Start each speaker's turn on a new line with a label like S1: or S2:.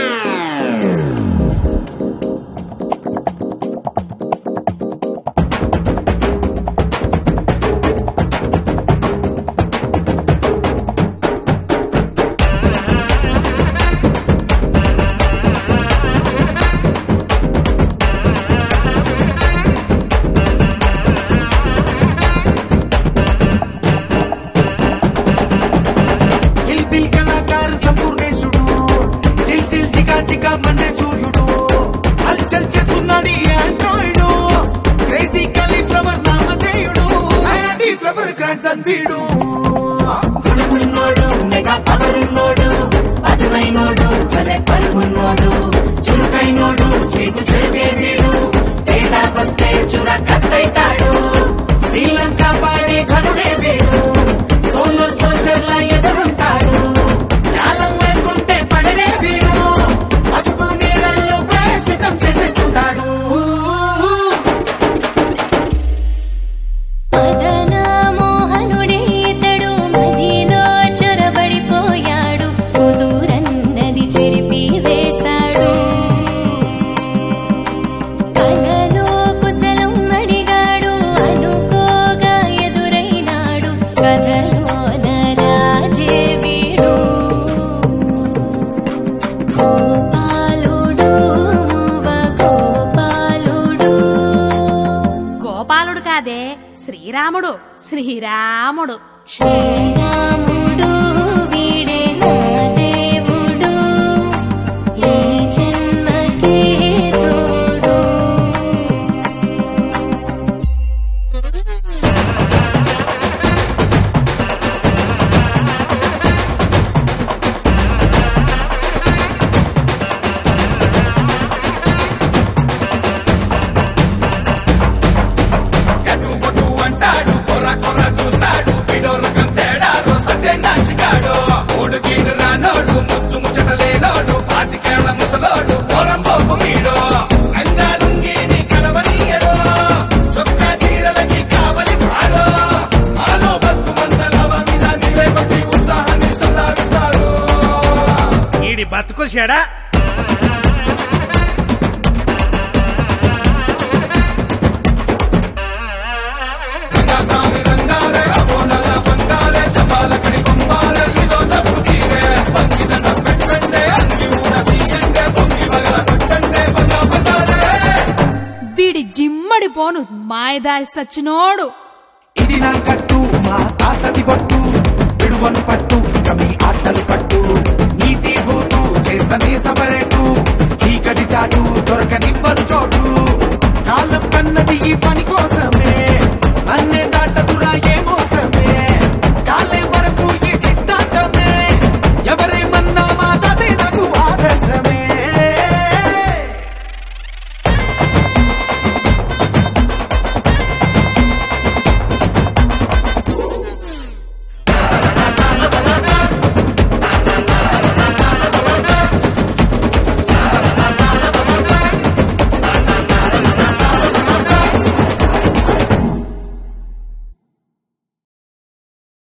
S1: kill bill కళాకారు సంపూర్ణేశుడు chill chill చికా చికా మండే సూర్యుడు హల్చల్ చేస్తున్నాడు ఈ ఆండ్రాయిడు క్రేజీ కాలీఫ్లవర్ నామధేయుడు యాంటీ ఫ్లవర్ గ్రాండ్ సన్ వీడు
S2: గుణమున్నోడు మెగా పవరున్నోడు అదునైనోడు భలే పరుగున్నోడు చురుకైనోడు స్వీటు చెరుగే వీడు తేడా వస్తే చుర కత్తైతాడు శ్రీలంక పాడే ఘనుడే వీడు సోలో సోల్జర్ల ఎదురుంటాడు కాలం వేసుకుంటే పడలే వీడు పసుపు నీళ్ళల్లో ప్రవేశితం చేసేస్తుంటాడు
S3: మదన మోహనుడే ఇతడు మదిలో చొరబడిపోయాడు కుదురన్నది చెరిపి వేశాడు కలలో కుశలం అడిగాడు అనుకోగా ఎదురైనాడు కథలోన రాజే వీడు గోపాలుడు మువ్వ గోపాలుడు
S4: గోపాలుడు కాదే శ్రీరాముడు శ్రీరాముడు
S3: శ్రీరాముడు వీడే నా దేవుడు ఈ జన్మకే తోడు
S1: ఎటు కొట్టు అంటాడు కొర్ర కొర్ర చూస్తాడు వీడో రకం తేడాడు సత్యం నాశిగాడు మూడు గీడు రానోడు ముద్దు ముచ్చట లేనోడు పాతికేళ్ల ముసలోడు పోరంబోకు వీడు అందాలుంగీని కలవనీయడు చొక్కా చీరలకి కావలి పాడు ఆలో బతుకు మందలవ మీద నిలే కొట్టి ఉత్సాహాన్ని సల్లారుస్తాడు
S5: ఈడి బతుకు చెడా
S1: రంగస్వామి రంగారే అపోనల బంగారే చపాలకడి బొమ్మారే ఇదో తప్పు తీరే పంగిదన పెట్టండే అంగి ఊర తీయండే పొంగి వగల కొట్టండే బంగా బంగారే
S4: వీడి జిమ్మడి పోను మాయదారి సచ్చినోడు
S1: ఇది నా కట్టు మా తాతది బొట్టు విడువను పట్టు ఇక మీ ఆటలు కట్టు నీతి బూతు చేస్తనే సపరేటు చీకటి చాటు దొరకనివ్వను చోటు కాలం కన్నది ఈ పని కోసం